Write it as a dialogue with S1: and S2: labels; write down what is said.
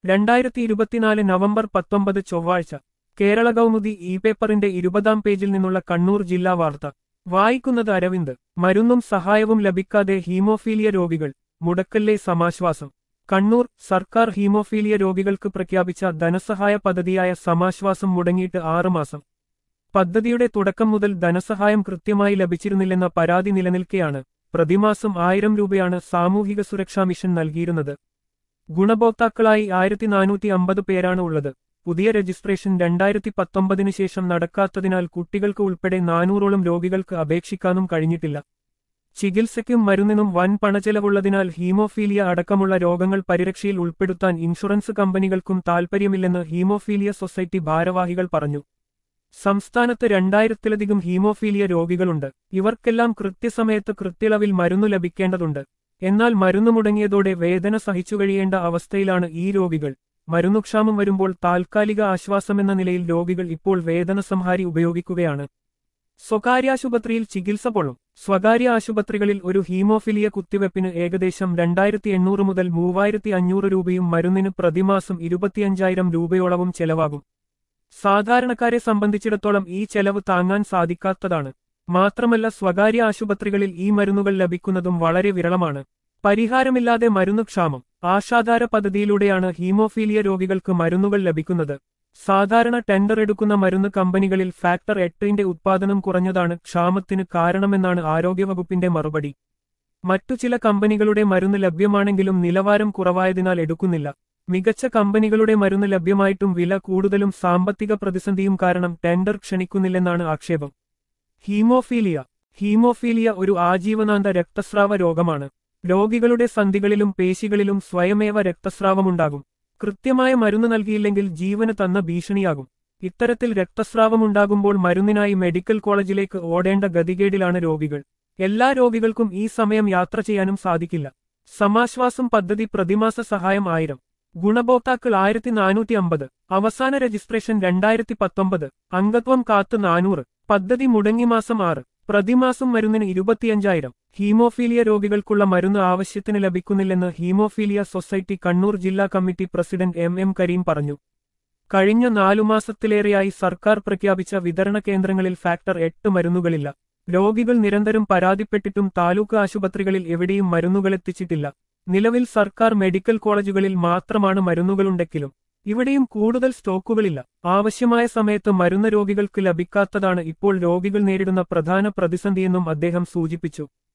S1: രണ്ടായിരത്തി ഇരുപത്തിനാല് നവംബർ പത്തൊമ്പത് ചൊവ്വാഴ്ച കേരള കൗമുദി ഇ പേപ്പറിന്റെ ഇരുപതാം പേജിൽ നിന്നുള്ള കണ്ണൂർ ജില്ലാ വാർത്ത വായിക്കുന്നത് അരവിന്ദ് മരുന്നും സഹായവും ലഭിക്കാതെ ഹീമോഫീലിയ രോഗികൾ മുടക്കല്ലേ സമാശ്വാസം കണ്ണൂർ സർക്കാർ ഹീമോഫീലിയ രോഗികൾക്ക് പ്രഖ്യാപിച്ച ധനസഹായ പദ്ധതിയായ സമാശ്വാസം മുടങ്ങിയിട്ട് ആറുമാസം പദ്ധതിയുടെ തുടക്കം മുതൽ ധനസഹായം കൃത്യമായി ലഭിച്ചിരുന്നില്ലെന്ന പരാതി നിലനിൽക്കെയാണ് പ്രതിമാസം ആയിരം രൂപയാണ് സാമൂഹിക സുരക്ഷാ മിഷൻ നൽകിയിരുന്നത് ഗുണഭോക്താക്കളായി ആയിരത്തി നാനൂറ്റി അമ്പത് പേരാണ് ഉള്ളത് പുതിയ രജിസ്ട്രേഷൻ രണ്ടായിരത്തി പത്തൊമ്പതിനു ശേഷം നടക്കാത്തതിനാൽ കുട്ടികൾക്ക് ഉൾപ്പെടെ നാനൂറോളം രോഗികൾക്ക് അപേക്ഷിക്കാനും കഴിഞ്ഞിട്ടില്ല ചികിത്സയ്ക്കും മരുന്നിനും വൻ പണച്ചെലവുള്ളതിനാൽ ഹീമോഫീലിയ അടക്കമുള്ള രോഗങ്ങൾ പരിരക്ഷയിൽ ഉൾപ്പെടുത്താൻ ഇൻഷുറൻസ് കമ്പനികൾക്കും താൽപ്പര്യമില്ലെന്ന് ഹീമോഫീലിയ സൊസൈറ്റി ഭാരവാഹികൾ പറഞ്ഞു സംസ്ഥാനത്ത് രണ്ടായിരത്തിലധികം ഹീമോഫീലിയ രോഗികളുണ്ട് ഇവർക്കെല്ലാം കൃത്യസമയത്ത് കൃത്യളവിൽ മരുന്നു ലഭിക്കേണ്ടതുണ്ട് എന്നാൽ മരുന്നു മുടങ്ങിയതോടെ വേദന സഹിച്ചുകഴിയേണ്ട അവസ്ഥയിലാണ് ഈ രോഗികൾ മരുന്നുക്ഷാമം വരുമ്പോൾ താൽക്കാലിക ആശ്വാസമെന്ന നിലയിൽ രോഗികൾ ഇപ്പോൾ വേദന സംഹാരി ഉപയോഗിക്കുകയാണ് സ്വകാര്യാശുപത്രിയിൽ ചികിത്സ പൊള്ളും സ്വകാര്യ ആശുപത്രികളിൽ ഒരു ഹീമോഫിലിയ കുത്തിവെപ്പിന് ഏകദേശം രണ്ടായിരത്തി എണ്ണൂറ് മുതൽ മൂവായിരത്തി അഞ്ഞൂറ് രൂപയും മരുന്നിന് പ്രതിമാസം ഇരുപത്തിയഞ്ചായിരം രൂപയോളവും ചെലവാകും സാധാരണക്കാരെ സംബന്ധിച്ചിടത്തോളം ഈ ചെലവ് താങ്ങാൻ സാധിക്കാത്തതാണ് മാത്രമല്ല സ്വകാര്യ ആശുപത്രികളിൽ ഈ മരുന്നുകൾ ലഭിക്കുന്നതും വളരെ വിരളമാണ് പരിഹാരമില്ലാതെ മരുന്ന് ക്ഷാമം ആശാധാര പദ്ധതിയിലൂടെയാണ് ഹീമോഫീലിയ രോഗികൾക്ക് മരുന്നുകൾ ലഭിക്കുന്നത് സാധാരണ ടെൻഡർ എടുക്കുന്ന മരുന്ന് കമ്പനികളിൽ ഫാക്ടർ എട്ടിന്റെ ഉത്പാദനം കുറഞ്ഞതാണ് ക്ഷാമത്തിന് കാരണമെന്നാണ് ആരോഗ്യവകുപ്പിന്റെ മറുപടി മറ്റു ചില കമ്പനികളുടെ മരുന്ന് ലഭ്യമാണെങ്കിലും നിലവാരം കുറവായതിനാൽ എടുക്കുന്നില്ല മികച്ച കമ്പനികളുടെ മരുന്ന് ലഭ്യമായിട്ടും വില കൂടുതലും സാമ്പത്തിക പ്രതിസന്ധിയും കാരണം ടെൻഡർ ക്ഷണിക്കുന്നില്ലെന്നാണ് ആക്ഷേപം ഹീമോഫീലിയ ഹീമോഫീലിയ ഒരു ആജീവനാന്ത രക്തസ്രാവ രോഗമാണ് രോഗികളുടെ സന്ധികളിലും പേശികളിലും സ്വയമേവ രക്തസ്രാവമുണ്ടാകും കൃത്യമായ മരുന്ന് നൽകിയില്ലെങ്കിൽ ജീവന് തന്ന ഭീഷണിയാകും ഇത്തരത്തിൽ രക്തസ്രാവമുണ്ടാകുമ്പോൾ മരുന്നിനായി മെഡിക്കൽ കോളേജിലേക്ക് ഓടേണ്ട ഗതികേടിലാണ് രോഗികൾ എല്ലാ രോഗികൾക്കും ഈ സമയം യാത്ര ചെയ്യാനും സാധിക്കില്ല സമാശ്വാസം പദ്ധതി പ്രതിമാസ സഹായം ആയിരം ഗുണഭോക്താക്കൾ ആയിരത്തി നാനൂറ്റി അമ്പത് അവസാന രജിസ്ട്രേഷൻ രണ്ടായിരത്തി പത്തൊമ്പത് അംഗത്വം കാത്ത് നാനൂറ് പദ്ധതി മുടങ്ങി മാസം ആറ് പ്രതിമാസം മരുന്നിന് ഇരുപത്തിയഞ്ചായിരം ഹീമോഫീലിയ രോഗികൾക്കുള്ള മരുന്ന് ആവശ്യത്തിന് ലഭിക്കുന്നില്ലെന്ന് ഹീമോഫീലിയ സൊസൈറ്റി കണ്ണൂർ ജില്ലാ committee president M M Karim പറഞ്ഞു കഴിഞ്ഞ നാലു മാസത്തിലേറെയായി സർക്കാർ പ്രഖ്യാപിച്ച വിതരണ കേന്ദ്രങ്ങളിൽ ഫാക്ടർ എട്ട് മരുന്നുകളില്ല രോഗികൾ നിരന്തരം പരാതിപ്പെട്ടിട്ടും താലൂക്ക് ആശുപത്രികളിൽ എവിടെയും മരുന്നുകളെത്തിച്ചിട്ടില്ല നിലവിൽ സർക്കാർ മെഡിക്കൽ കോളേജുകളിൽ മാത്രമാണ് മരുന്നുകളുണ്ടെങ്കിലും ഇവിടെയും കൂടുതൽ സ്റ്റോക്കുകളില്ല ആവശ്യമായ സമയത്ത് മരുന്ന് രോഗികൾക്ക് ലഭിക്കാത്തതാണ് ഇപ്പോൾ രോഗികൾ നേരിടുന്ന പ്രധാന പ്രതിസന്ധിയെന്നും അദ്ദേഹം സൂചിപ്പിച്ചു